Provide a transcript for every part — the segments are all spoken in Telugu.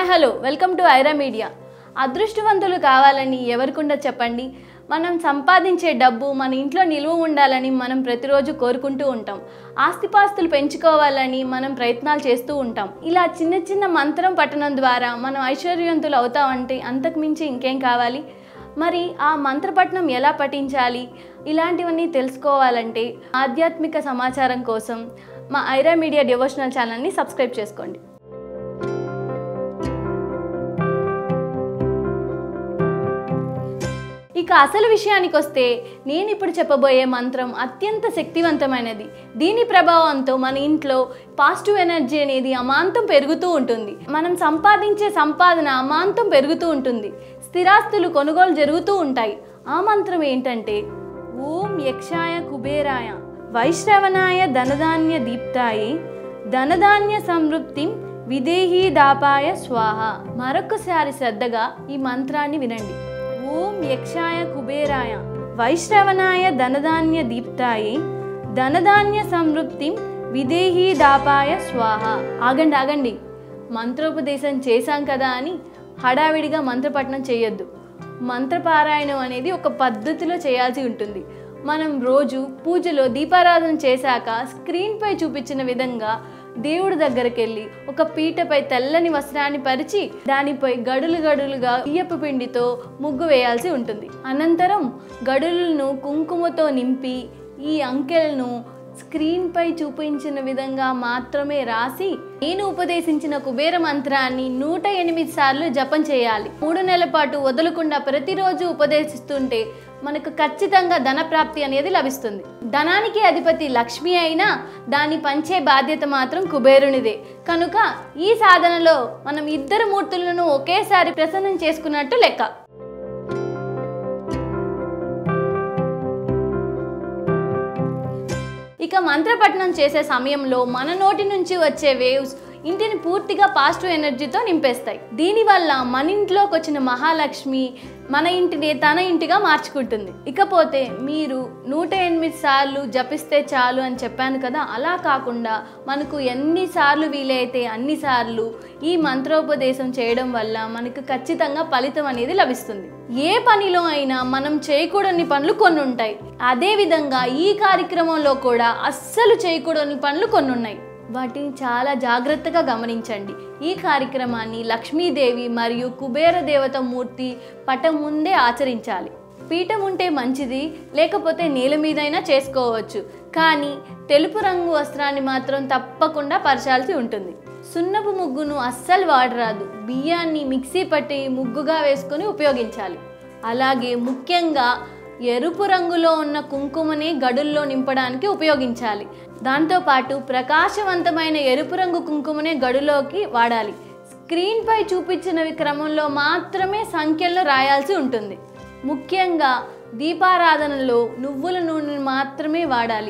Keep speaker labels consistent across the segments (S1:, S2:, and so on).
S1: hi hello welcome to Aira media అదృష్టవంతులు కావాలని ఎవరికుండా చెప్పండి మనం సంపాదించే డబ్బు మన ఇంట్లో నిలువ ఉండాలని మనం ప్రతిరోజు కోరుకుంటూ ఉంటాం ఆస్తిపాస్తులు పెంచుకోవాలని మనం ప్రయత్నాలు చేస్తూ ఉంటాం ఇలా చిన్న చిన్న మంత్రం పట్టణం ద్వారా మనం ఐశ్వర్యవంతులు అవుతామంటే అంతకు మించి ఇంకేం కావాలి మరి ఆ మంత్రపట్నం ఎలా పఠించాలి ఇలాంటివన్నీ తెలుసుకోవాలంటే ఆధ్యాత్మిక సమాచారం కోసం మా ఐరా మీడియా డివోషనల్ ఛానల్ని సబ్స్క్రైబ్ చేసుకోండి ఇక అసలు విషయానికి వస్తే నేను ఇప్పుడు చెప్పబోయే మంత్రం అత్యంత శక్తివంతమైనది దీని ప్రభావంతో మన ఇంట్లో పాజిటివ్ ఎనర్జీ అనేది అమాంతం పెరుగుతూ ఉంటుంది మనం సంపాదించే సంపాదన అమాంతం పెరుగుతూ ఉంటుంది స్థిరాస్తులు కొనుగోలు జరుగుతూ ఉంటాయి ఆ మంత్రం ఏంటంటే ఓం యక్షాయ కుబేరాయ వైశ్రవణాయ ధనధాన్య దీప్తాయి ధనధాన్య సమృప్తిం విదేహీ దాపాయ స్వాహ మరొకసారి శ్రద్ధగా ఈ మంత్రాన్ని వినండి ఓం యక్షాయ కుబేరాయ వైశ్రవణాయ ధనధాన్య దీప్తాయి ధనధాన్య సమృప్తిం విదేహీ దాపాయ స్వాహ ఆగండి ఆగండి మంత్రోపదేశం చేశాం కదా అని హడావిడిగా మంత్రపఠనం చేయొద్దు మంత్రపారాయణం అనేది ఒక పద్ధతిలో చేయాల్సి ఉంటుంది మనం రోజు పూజలో దీపారాధన చేశాక స్క్రీన్పై చూపించిన విధంగా దేవుడి దగ్గరికి వెళ్ళి ఒక పీటపై తెల్లని వస్త్రాన్ని పరిచి దానిపై గడులు గడులుగా బియ్యపు పిండితో ముగ్గు వేయాల్సి ఉంటుంది అనంతరం గడులను కుంకుమతో నింపి ఈ అంకెలను స్క్రీన్పై చూపించిన విధంగా మాత్రమే రాసి నేను ఉపదేశించిన కుబేర మంత్రాన్ని నూట ఎనిమిది సార్లు జపం చేయాలి మూడు నెలల పాటు వదలకుండా ప్రతిరోజు ఉపదేశిస్తుంటే మనకు ఖచ్చితంగా ధన ప్రాప్తి అనేది లభిస్తుంది ధనానికి అధిపతి లక్ష్మి అయినా దాన్ని పంచే బాధ్యత మాత్రం కుబేరునిదే కనుక ఈ సాధనలో మనం ఇద్దరు మూర్తులను ఒకేసారి ప్రసన్నం చేసుకున్నట్టు లెక్క ఇక మంత్రపఠనం చేసే సమయంలో మన నోటి నుంచి వచ్చే వేవ్స్ ఇంటిని పూర్తిగా పాజిటివ్ ఎనర్జీతో నింపేస్తాయి దీనివల్ల మన ఇంట్లోకి వచ్చిన మహాలక్ష్మి మన ఇంటిని తన ఇంటిగా మార్చుకుంటుంది ఇకపోతే మీరు నూట ఎనిమిది సార్లు జపిస్తే చాలు అని చెప్పాను కదా అలా కాకుండా మనకు ఎన్నిసార్లు వీలైతే అన్నిసార్లు ఈ మంత్రోపదేశం చేయడం వల్ల మనకు ఖచ్చితంగా ఫలితం అనేది లభిస్తుంది ఏ పనిలో అయినా మనం చేయకూడని పనులు కొన్ని ఉంటాయి అదేవిధంగా ఈ కార్యక్రమంలో కూడా అస్సలు చేయకూడని పనులు కొన్ని ఉన్నాయి వాటిని చాలా జాగ్రత్తగా గమనించండి ఈ కార్యక్రమాన్ని లక్ష్మీదేవి మరియు కుబేర దేవత మూర్తి పటం ముందే ఆచరించాలి పీఠం ఉంటే మంచిది లేకపోతే నేల మీదైనా చేసుకోవచ్చు కానీ తెలుపు రంగు వస్త్రాన్ని మాత్రం తప్పకుండా పరచాల్సి ఉంటుంది సున్నపు ముగ్గును అస్సలు వాడరాదు బియ్యాన్ని మిక్సీ పట్టి ముగ్గుగా వేసుకొని ఉపయోగించాలి అలాగే ముఖ్యంగా ఎరుపు రంగులో ఉన్న కుంకుమని గడుల్లో నింపడానికి ఉపయోగించాలి దాంతోపాటు ప్రకాశవంతమైన ఎరుపు రంగు కుంకుమనే గడులోకి వాడాలి స్క్రీన్పై చూపించిన క్రమంలో మాత్రమే సంఖ్యల్లో రాయాల్సి ఉంటుంది ముఖ్యంగా దీపారాధనలో నువ్వుల నూనెను మాత్రమే వాడాలి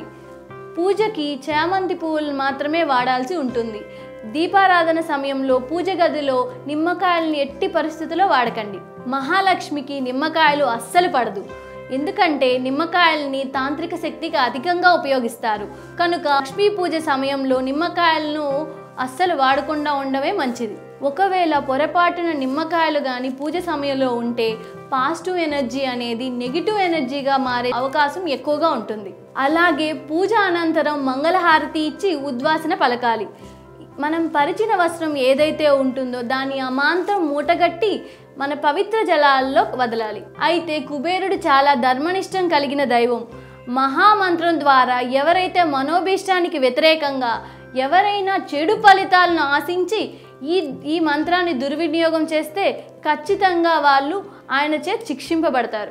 S1: పూజకి చామంతి పువ్వులను మాత్రమే వాడాల్సి ఉంటుంది దీపారాధన సమయంలో పూజ గదిలో నిమ్మకాయలను ఎట్టి పరిస్థితుల్లో వాడకండి మహాలక్ష్మికి నిమ్మకాయలు అస్సలు పడదు ఎందుకంటే నిమ్మకాయల్ని తాంత్రిక శక్తికి అధికంగా ఉపయోగిస్తారు కనుక లక్ష్మీ పూజ సమయంలో నిమ్మకాయలను అస్సలు వాడకుండా ఉండవే మంచిది ఒకవేళ పొరపాటున నిమ్మకాయలు కానీ పూజ సమయంలో ఉంటే పాజిటివ్ ఎనర్జీ అనేది నెగిటివ్ ఎనర్జీగా మారే అవకాశం ఎక్కువగా ఉంటుంది అలాగే పూజ అనంతరం మంగళహారతి ఇచ్చి ఉద్వాసన పలకాలి మనం పరిచిన వస్త్రం ఏదైతే ఉంటుందో దాన్ని అమాంతం మూటగట్టి మన పవిత్ర జలాల్లో వదలాలి అయితే కుబేరుడు చాలా ధర్మనిష్టం కలిగిన దైవం మహామంత్రం ద్వారా ఎవరైతే మనోభీష్టానికి వ్యతిరేకంగా ఎవరైనా చెడు ఫలితాలను ఆశించి ఈ ఈ మంత్రాన్ని దుర్వినియోగం చేస్తే ఖచ్చితంగా వాళ్ళు ఆయన చే శిక్షింపబడతారు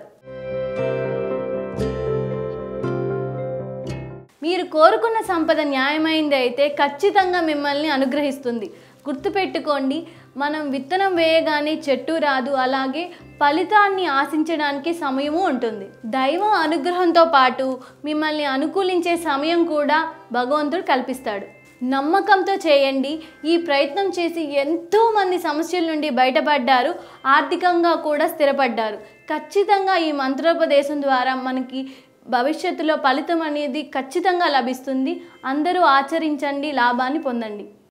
S1: మీరు కోరుకున్న సంపద న్యాయమైంది అయితే ఖచ్చితంగా మిమ్మల్ని అనుగ్రహిస్తుంది గుర్తుపెట్టుకోండి మనం విత్తనం వేయగానే చెట్టు రాదు అలాగే ఫలితాన్ని ఆశించడానికి సమయము ఉంటుంది దైవ అనుగ్రహంతో పాటు మిమ్మల్ని అనుకూలించే సమయం కూడా భగవంతుడు కల్పిస్తాడు నమ్మకంతో చేయండి ఈ ప్రయత్నం చేసి ఎంతో మంది సమస్యల నుండి బయటపడ్డారు ఆర్థికంగా కూడా స్థిరపడ్డారు ఖచ్చితంగా ఈ మంత్రోపదేశం ద్వారా మనకి భవిష్యత్తులో ఫలితం అనేది ఖచ్చితంగా లభిస్తుంది అందరూ ఆచరించండి లాభాన్ని పొందండి